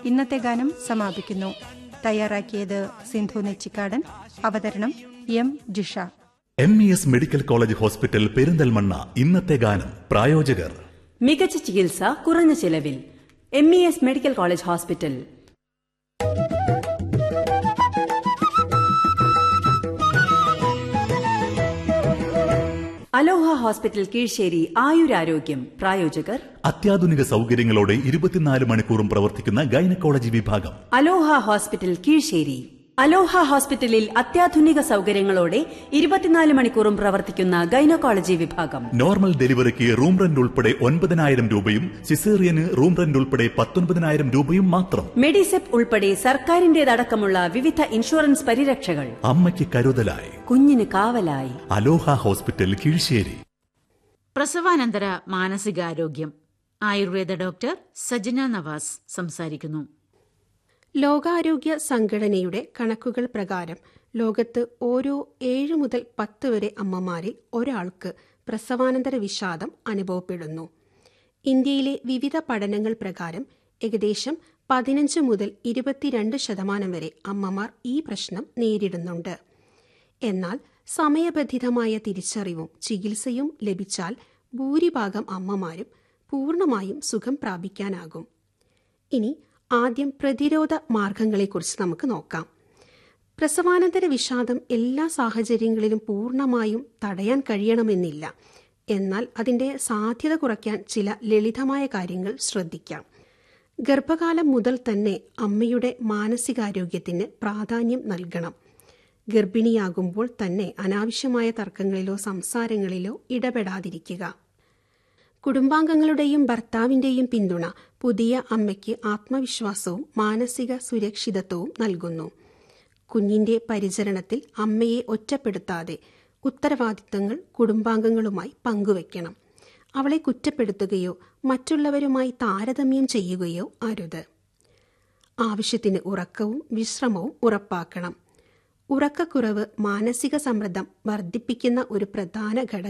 ഇന്നത്തെ ഗാനം സമാപിക്കുന്നു തയ്യാറാക്കിയത് സിന്ധു നെച്ചിക്കാടൻ അവതരണം M Jisha M E S medical college hospital Perinthalmanna ഇന്നത്തെ ഗാനം പ്രായോജകർ മികച്ച ചികിത്സ കുറഞ്ഞ ചിലവിൽ M E S medical college hospital Aloha hospital Keezhissery ആയുരാരോഗ്യം പ്രായോജകർ അത്യാധുനിക സൗകര്യങ്ങളോടെ ഇരുപത്തിനാല് മണിക്കൂറും പ്രവർത്തിക്കുന്ന ഗൈനക്കോളജി വിഭാഗം അലോഹ ഹോസ്പിറ്റൽ കീഴ്ശ്ശേരി അലോഹ ഹോസ്പിറ്റലിൽ അത്യാധുനിക സൗകര്യങ്ങളോടെ ഇരുപത്തിനാല് മണിക്കൂറും പ്രവർത്തിക്കുന്ന ഗൈനക്കോളജി വിഭാഗം നോർമൽ ഡെലിവറിക്ക് റൂം റെന്റ് ഉൾപ്പെടെ ഒൻപതിനായിരം രൂപയും സിസേറിയന് റൂം റെന്റ് ഉൾപ്പെടെ പത്തൊൻപതിനായിരം രൂപയും മാത്രം മെഡിസെപ്പ് ഉൾപ്പെടെ സർക്കാരിന്റേതടക്കമുള്ള വിവിധ ഇൻഷുറൻസ് പരിരക്ഷകൾ അമ്മയ്ക്ക് കരുതലായി കുഞ്ഞിന് കാവലായി അലോഹ ഹോസ്പിറ്റൽ കീഴ്ശ്ശേരി പ്രസവാനന്തര മാനസികാരോഗ്യം ആയുർവേദ ഡോക്ടർ സജന നവാസ് സംസാരിക്കുന്നു ലോകാരോഗ്യ സംഘടനയുടെ കണക്കുകൾ പ്രകാരം ലോകത്ത് ഓരോ ഏഴ് മുതൽ പത്ത് വരെ അമ്മമാരിൽ ഒരാൾക്ക് പ്രസവാനന്തര വിഷാദം അനുഭവപ്പെടുന്നു ഇന്ത്യയിലെ വിവിധ പഠനങ്ങൾ പ്രകാരം ഏകദേശം പതിനഞ്ച് മുതൽ ഇരുപത്തിരണ്ട് ശതമാനം വരെ അമ്മമാർ ഈ പ്രശ്നം നേരിടുന്നുണ്ട് എന്നാൽ സമയബന്ധിതമായ തിരിച്ചറിവും ചികിത്സയും ലഭിച്ചാൽ ഭൂരിഭാഗം അമ്മമാരും പൂർണ്ണമായും സുഖം പ്രാപിക്കാനാകും ഇനി ആദ്യം പ്രതിരോധ മാർഗങ്ങളെക്കുറിച്ച് നമുക്ക് നോക്കാം പ്രസവാനന്തര വിഷാദം എല്ലാ സാഹചര്യങ്ങളിലും പൂർണ്ണമായും തടയാൻ കഴിയണമെന്നില്ല എന്നാൽ അതിന്റെ സാധ്യത കുറയ്ക്കാൻ ചില ലളിതമായ കാര്യങ്ങൾ ശ്രദ്ധിക്കാം ഗർഭകാലം മുതൽ തന്നെ അമ്മയുടെ മാനസികാരോഗ്യത്തിന് പ്രാധാന്യം നൽകണം ഗർഭിണിയാകുമ്പോൾ തന്നെ അനാവശ്യമായ തർക്കങ്ങളിലോ സംസാരങ്ങളിലോ ഇടപെടാതിരിക്കുക കുടുംബാംഗങ്ങളുടെയും ഭർത്താവിന്റെയും പിന്തുണ പുതിയ അമ്മയ്ക്ക് ആത്മവിശ്വാസവും മാനസിക സുരക്ഷിതത്വവും നൽകുന്നു കുഞ്ഞിന്റെ പരിചരണത്തിൽ അമ്മയെ ഒറ്റപ്പെടുത്താതെ ഉത്തരവാദിത്തങ്ങൾ കുടുംബാംഗങ്ങളുമായി പങ്കുവയ്ക്കണം അവളെ കുറ്റപ്പെടുത്തുകയോ മറ്റുള്ളവരുമായി താരതമ്യം ചെയ്യുകയോ അരുത് ആവശ്യത്തിന് ഉറക്കവും വിശ്രമവും ഉറപ്പാക്കണം ഉറക്കക്കുറവ് മാനസിക സമ്മർദ്ദം വർദ്ധിപ്പിക്കുന്ന ഒരു പ്രധാന ഘടകം